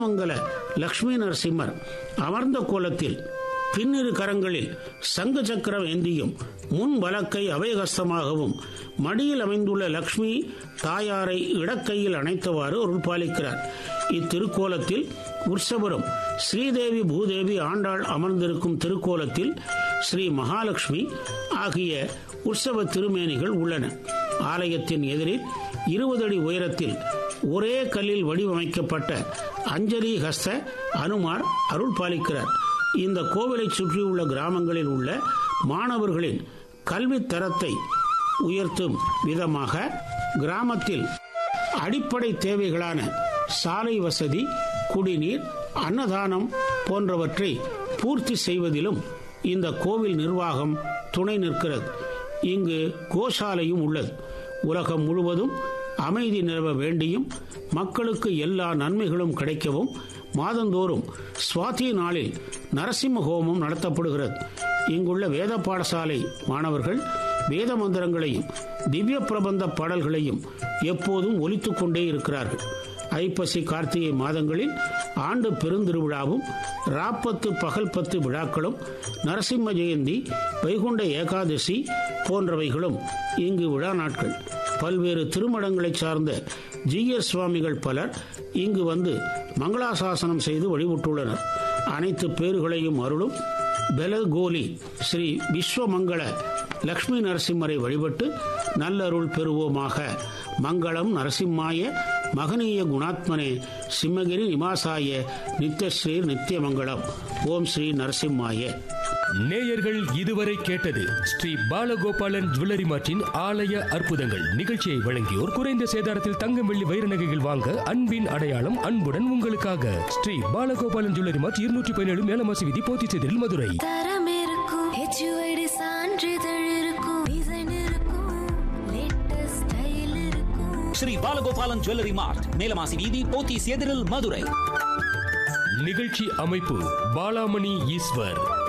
மங்கள லக்ஷ்மி நரசிம்மர் அமர்ந்த கோலத்தில் பின்னிரு கரங்களில் சங்கு சக்கரம் ஏந்தியும் முன் வலக்கை அபயகஸ்தமாகவும் மடியில் அமைந்துள்ள லக்ஷ்மி தாயாரை இடக்கையில் அணைத்தவாறு அருள் பாலிக்கிறார் இத்திருக்கோலத்தில் உற்சவரும் ஸ்ரீதேவி பூதேவி ஆண்டாள் அமர்ந்திருக்கும் திருக்கோலத்தில் ஸ்ரீ மகாலட்சுமி ஆகிய உற்சவ திருமேனிகள் உள்ளன ஆலயத்தின் எதிரில் இருபது அடி உயரத்தில் ஒரே கல்லில் வடிவமைக்கப்பட்ட அஞ்சலி ஹஸ்த அனுமார் அருள் பாலிக்கிறார் இந்த கோவிலை சுற்றியுள்ள கிராமங்களில் உள்ள மாணவர்களின் கல்வி தரத்தை உயர்த்தும் விதமாக கிராமத்தில் அடிப்படை தேவைகளான சாலை வசதி குடிநீர் அன்னதானம் போன்றவற்றை பூர்த்தி செய்வதிலும் இந்த கோவில் நிர்வாகம் துணை நிற்கிறது இங்கு கோசாலையும் உள்ளது உலகம் முழுவதும் அமைதி நிலவ வேண்டியும் மக்களுக்கு எல்லா நன்மைகளும் கிடைக்கவும் மாதந்தோறும் சுவாதி நாளில் நரசிம்ம ஹோமம் நடத்தப்படுகிறது இங்குள்ள வேத பாடசாலை மாணவர்கள் வேத மந்திரங்களையும் திவ்ய பிரபந்த பாடல்களையும் எப்போதும் ஒலித்துக் கொண்டே இருக்கிறார்கள் ஐப்பசி கார்த்திகை மாதங்களில் ஆண்டு பெருந்திருவிழாவும் ராப்பத்து பகல் பத்து விழாக்களும் நரசிம்ம ஜெயந்தி வைகுண்ட ஏகாதசி போன்றவைகளும் இங்கு விழா நாட்கள் பல்வேறு திருமடங்களைச் சார்ந்த ஜீயர் சுவாமிகள் பலர் இங்கு வந்து மங்களாசாசனம் செய்து வழிபட்டுள்ளனர் அனைத்து பேறுகளையும் அருளும் பெலகோலி ஸ்ரீ விஸ்வமங்கள லக்ஷ்மி நரசிம்மரை வழிபட்டு நல்லருள் பெறுவோமாக மங்களம் நரசிம்மாய மகனீய குணாத்மனே சிம்மகிரி நிவாசாய நித்யஸ்ரீ நித்தியமங்கலம் ஓம் ஸ்ரீ நரசிம்மாய நேயர்கள் இதுவரை கேட்டது ஸ்ரீ பாலகோபாலன் ஜுவல்லரி மார்ட்டின் ஆலய அற்புதங்கள் நிகழ்ச்சியை வழங்கியோர் குறைந்த சேதாரத்தில் தங்கம் வெள்ளி வைர நகைகள் வாங்க அன்பின் அடையாளம் அன்புடன் உங்களுக்காக ஸ்ரீ பாலகோபாலன் ஜுவல்லரி மார்ட் இருநூற்றி பதினேழு மேலமாசி விதி போத்திச்செதில் மதுரை தரம் இருக்கும் ஹெச்யூஐடி சான்றிதழ் இருக்கும் டிசைன் இருக்கும் லேட்டஸ்ட் ஸ்டைல் இருக்கும் ஸ்ரீ பாலகோபாலன் ஜுவல்லரி மார்ட் மேலமாசி வீதி போத்தீஸ் எதிரில் மதுரை நிகழ்ச்சி அமைப்பு பாலாமணி ஈஸ்வர்